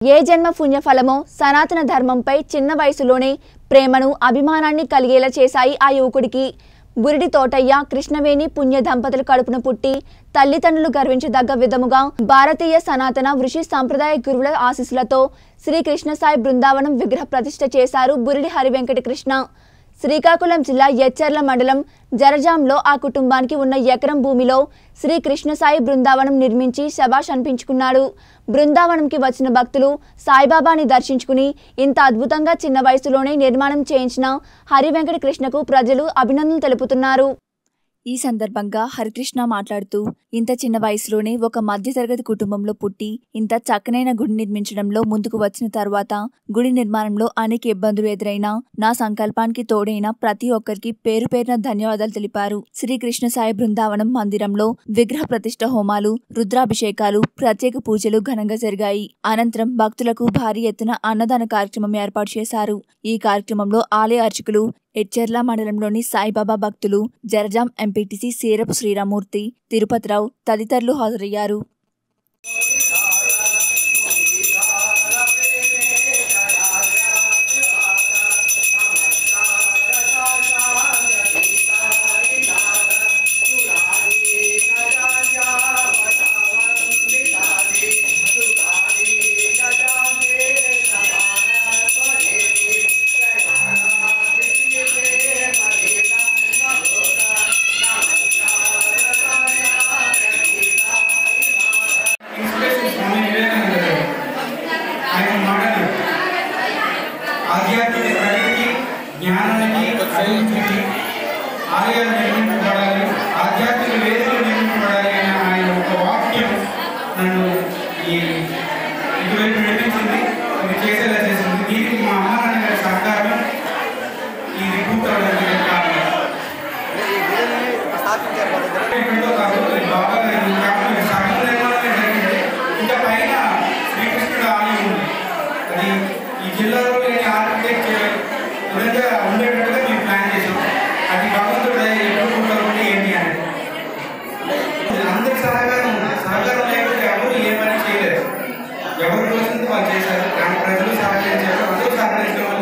ఏ జన్మ పుణ్యఫలమో సనాతన ధర్మంపై చిన్న వయసులోనే ప్రేమను అభిమానాన్ని కలిగేలా చేశాయి ఆ యువకుడికి బురిడి తోటయ్య కృష్ణవేణి పుణ్య దంపతులు కడుపున పుట్టి తల్లిదండ్రులు గర్వించదగ్గ విధముగా భారతీయ సనాతన ఋషి సాంప్రదాయ గురువుల ఆశీస్సులతో శ్రీ కృష్ణసాయి బృందావనం విగ్రహ ప్రతిష్ఠ చేశారు బురిడి హరివెంకట కృష్ణ శ్రీకాకుళం జిల్లా ఎచ్చర్ల మండలం జరజాంలో ఆ కుటుంబానికి ఉన్న ఎకరం భూమిలో శ్రీ కృష్ణసాయి బృందావనం నిర్మించి శబాష్ అనిపించుకున్నాడు బృందావనంకి వచ్చిన భక్తులు సాయిబాబాని దర్శించుకుని ఇంత అద్భుతంగా చిన్న వయసులోనే నిర్మాణం చేయించిన హరి వెంకట కృష్ణకు ప్రజలు అభినందనలు తెలుపుతున్నారు ఈ సందర్భంగా హరికృష్ణ మాట్లాడుతూ ఇంత చిన్న వయసులోనే ఒక మధ్యతరగతి కుటుంబంలో పుట్టి ఇంత చక్కనైన గుడి నిర్మించడంలో ముందుకు వచ్చిన తర్వాత గుడి నిర్మాణంలో అనేక ఇబ్బందులు ఎదురైనా నా సంకల్పానికి తోడైన ప్రతి ఒక్కరికి పేరు పేరున ధన్యవాదాలు తెలిపారు శ్రీకృష్ణ సాయి బృందావనం మందిరంలో విగ్రహ ప్రతిష్ఠ హోమాలు రుద్రాభిషేకాలు ప్రత్యేక పూజలు ఘనంగా జరిగాయి అనంతరం భక్తులకు భారీ ఎత్తున అన్నదాన కార్యక్రమం ఏర్పాటు చేశారు ఈ కార్యక్రమంలో ఆలయ అర్చకులు ఎచ్చెర్ల మండలంలోని సాయిబాబా భక్తులు జరజాం ఎంపీటీసీ సీరపు శ్రీరామూర్తి తిరుపతిరావు తదితరులు హాజరయ్యారు ఇన్స్పిరేషన్ స్వామి వివేకానంద గారు. ఆయన మాటలు ఆధ్యాత్మిక ప్రగతికి జ్ఞానానికి అభివృద్ధికి ఆలయాలు నిర్మించబడాలి ఆధ్యాత్మిక వేదికలు నిర్మించబడాలి అనే ఆయన ఒక వాక్యం నన్ను ఈ ఇటువైపు నడిపించింది ఇది చేసేలా చేసింది దీనికి మా అమ్మ నాన్న గారి సహకారం ఇది పూర్తవడానికి కారణం ఎక్కడో కాదు ఇది బాగా ఇది కాకుండా సగం నిర్మాణమే జరిగింది ఇంకా పైన శ్రీకృష్ణుడు ఆలయం ఉంది అది ఈ జిల్లాలో లేని ఆర్కిటెక్ట్ విధంగా ఉండేటట్టుగా మేము ప్లాన్ చేసాం అది భగవంతుడు దయ ఎప్పుడు పూర్తవుతుంది ఏంటి అని అందరి సహకారం ఉంది. సహకారం లేకపోతే ఎవరు ఏ పని చేయలేరు ఎవరు తోచింది వాళ్ళు చేశారు కానీ ప్రజలు సహకరించారు అందరూ సహకరించడం